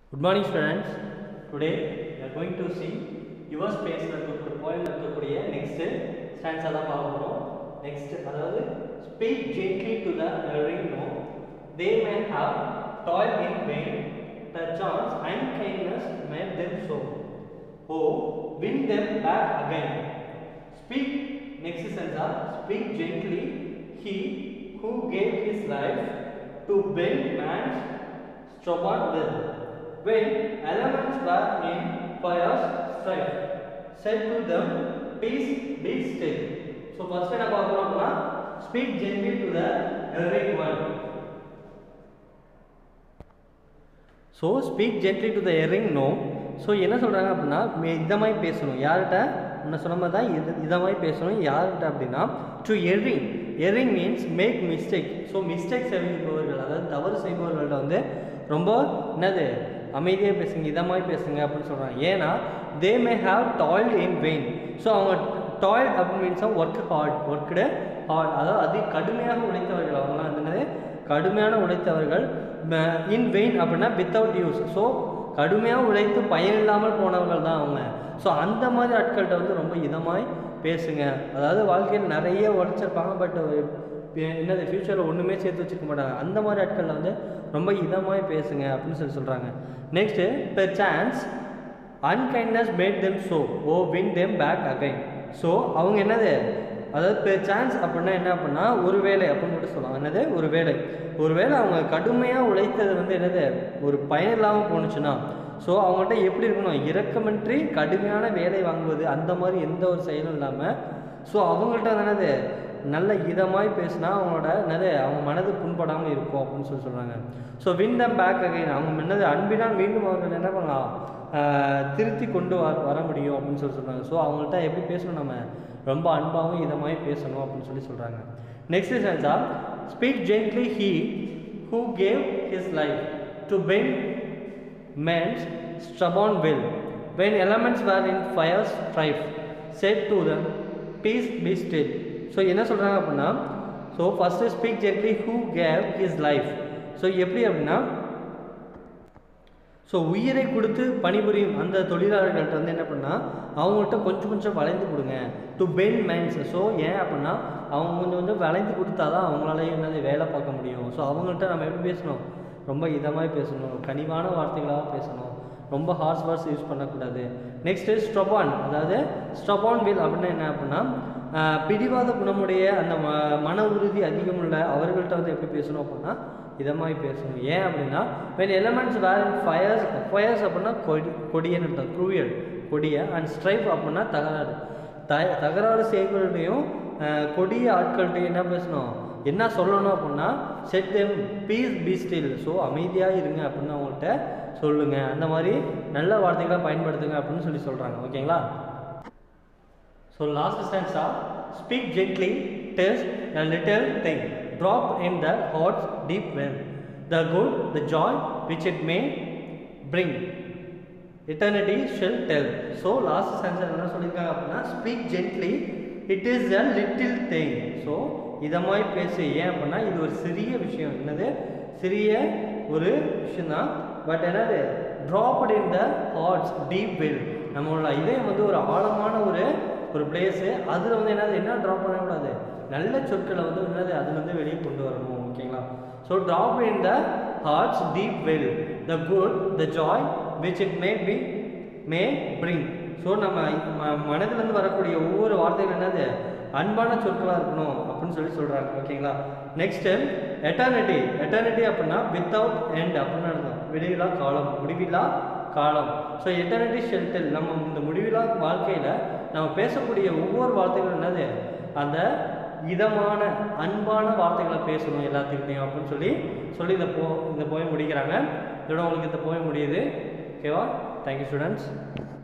Good morning students. Today we are going to see your space இருக்கக்கூடிய poem இருக்கக்கூடிய next stanza தான் பார்க்க போறோம் next அதாவது speak gently to the erring no they may have toiled in vain perchance unkindness made them so oh win them back again speak next stanza speak gently he who gave his life to bend man's stubborn will when elements were in fire's strife, said to them, Peace be still. So first என்ன பார்க்கிறோம் அப்படின்னா speak gently to the erring one. So speak gently to the erring no so என்ன சொல்கிறாங்க அப்படின்னா மே- இத மாதிரி பேசணும் யார்கிட்ட முன்ன சொன்ன மாதிரி தான் இது இதை மாதிரி பேசணும் யார்கிட்ட அப்படின்னா to erring erring means make mistake so mistake செய்பவர்கள் அதாவது தவறு செய்பவர்கள்ட்ட வந்து ரொம்ப என்னது அமைதியாக பேசுங்க இதை மாதிரி பேசுங்க அப்படின்னு சொல்கிறாங்க ஏன்னா they may have toil in vain so அவங்க டாய்ல் அப்படின்னு means work hard worked hard அதாவது அது கடுமையாக உழைத்தவர்கள் அவங்களாம் அது என்னது கடுமையான உழைத்தவர்கள் இன் வெயின் அப்படின்னா வித்தவுட் யூஸ் ஸோ கடுமையாக உழைத்து பயனில்லாமல் போனவர்கள் தான் அவங்க ஸோ அந்த மாதிரி ஆட்கள்கிட்ட வந்து ரொம்ப இதமாய் பேசுங்க அதாவது வாழ்க்கையில் நிறைய உழைச்சிருப்பாங்க பட் என்னது ஃப்யூச்சரில் ஒன்றுமே சேர்த்து வச்சுக்க மாட்டாங்க அந்த மாதிரி ஆட்களில் வந்து ரொம்ப இதமாய் பேசுங்க அப்படின்னு சொல்லி சொல்கிறாங்க next perchance unkindness made them so oh win them back again so அவங்க என்னது அதாவது பெர் சான்ஸ் அப்படின்னா என்ன அப்படின்னா ஒரு வேலை அப்படின்னு மட்டும் சொல்லுவாங்க என்னது ஒரு வேலை ஒரு வேளை அவங்க கடுமையாக உழைத்தது வந்து என்னது ஒரு பயன் இல்லாமல் போணுச்சுன்னா ஸோ அவங்கள்ட்ட எப்படி இருக்கணும் இரக்கமின்றி கடுமையான வேலை வாங்குவது அந்த மாதிரி எந்த ஒரு செயலும் இல்லாமல் ஸோ அவங்கள்ட்ட வந்து என்னது நல்ல இதமாய் பேசினா அவங்களோட என்னது அவங்க மனது புண்படாமல் இருக்கும் அப்படின்னு சொல்லி சொல்கிறாங்க so win them back again அவங்க என்னது அன்பினால் மீண்டும் அவர்கள் என்ன பண்ணலாம் ஆஹ் திருத்தி கொண்டு வர வர முடியும் அப்படின்னு சொல்லி சொல்கிறாங்க ஸோ அவங்கள்ட்ட எப்படி பேசணும் நம்ம ரொம்ப அன்பாகவும் இதமாய் பேசணும் அப்படின்னு சொல்லி சொல்கிறாங்க நெக்ஸ்ட் சென்ஸா speak gently he who gave his life to bend men's stubborn will. When elements were in fire's strife, said to them, Peace be still. So என்ன சொல்கிறாங்க அப்படின்னா so first speak gently who gave his life so எப்படி அப்படின்னா so உயிரை கொடுத்து பணிபுரியும் அந்த தொழிலாளர்கள்ட்ட வந்து என்ன பண்ணால் அவங்கள்ட்ட கொஞ்சம் கொஞ்சம் வளைந்து கொடுங்க டு பென் மைண்ட்ஸ் ஸோ ஏன் அப்படின்னா அவங்க கொஞ்சம் கொஞ்சம் வளைந்து கொடுத்தா தான் அவங்களால என்னது வேலை பார்க்க முடியும் ஸோ அவங்கள்ட்ட நம்ம எப்படி பேசணும் ரொம்ப இதமாக பேசணும் கனிவான வார்த்தைகளாக பேசணும் ரொம்ப ஹார்ஸ் வேர்ட்ஸ் யூஸ் பண்ணக்கூடாது நெக்ஸ்ட்டு ஸ்டொபான் அதாவது ஸ்டொபான் வில் அப்படின்னா என்ன அப்படின்னா ஆஹ், பிடிவாத குணமுடைய அந்த ம மன உறுதி அதிகமுள்ள அவர்கள்ட்ட வந்து எப்படி பேசணும் அப்படின்னா இதமாய் பேசணும் ஏன் அப்படின்னா when elements were in fires fires அப்படின்னா கொடி கொடியன்னு அர்த்தம் க்ரூயல் கொடிய அண்ட் ஸ்ட்ரைப் அப்படின்னா தகராறு த தகராறு செய்வர்களையும் கொடிய ஆட்கள்கிட்ட என்ன பேசணும் என்ன சொல்லணும் அப்படின்னா said them peace be still so அமைதியாக இருங்க அப்படின்னு அவங்கள்ட்ட சொல்லுங்கள் அந்த மாதிரி நல்ல வார்த்தைகளை பயன்படுத்துங்க அப்படின்னு சொல்லி சொல்கிறாங்க ஓகேங்களா So last stanza, speak gently, test a little thing, drop in the heart's deep well, the good, the joy which it may bring. Eternity shall tell. So last stanza என்ன சொல்லியிருக்காங்க அப்படின்னா speak gently, it is a little thing. So இதமாய் பேசு ஏன் அப்படின்னா இது ஒரு சிறிய விஷயம் என்னது சிறிய ஒரு விஷயம்தான் பட் என்னது dropped in the hearts deep well நம்மளோட இதயம் வந்து ஒரு ஆழமான ஒரு ஒரு பிளேஸு அதில் வந்து என்னது என்ன ட்ராப் பண்ணக்கூடாது நல்ல சொற்களை வந்து என்னது அதுலேருந்து வெளியே கொண்டு வரணும் ஓகேங்களா so drop in the hearts deep well the good the joy which it may be may bring so நம்ம ம- மனதிலிருந்து வரக்கூடிய ஒவ்வொரு வார்த்தைகள் என்னது அன்பான சொற்களாக இருக்கணும் அப்படின்னு சொல்லி சொல்கிறாங்க ஓகேங்களா நெக்ஸ்ட்டு எட்டர்னிட்டி எட்டர்னிட்டி அப்படின்னா வித்தவுட் எண்ட் அப்படின்னு அர்த்தம் விடிவிலா காலம் முடிவில்லா காலம் ஸோ எட்டர்னிட்டி ஷெல்டல் நம்ம இந்த முடிவிலா வாழ்க்கையில் நம்ம பேசக்கூடிய ஒவ்வொரு வார்த்தைகளும் என்னது அந்த இதமான அன்பான வார்த்தைகளை பேசணும் எல்லாத்துக்கிட்டையும் அப்படின்னு சொல்லி சொல்லி இந்த போ இந்த போய் முடிக்கிறாங்க இதோட உங்களுக்கு இந்த போய் முடியுது ஓகேவா தேங்க்யூ ஸ்டூடெண்ட்ஸ்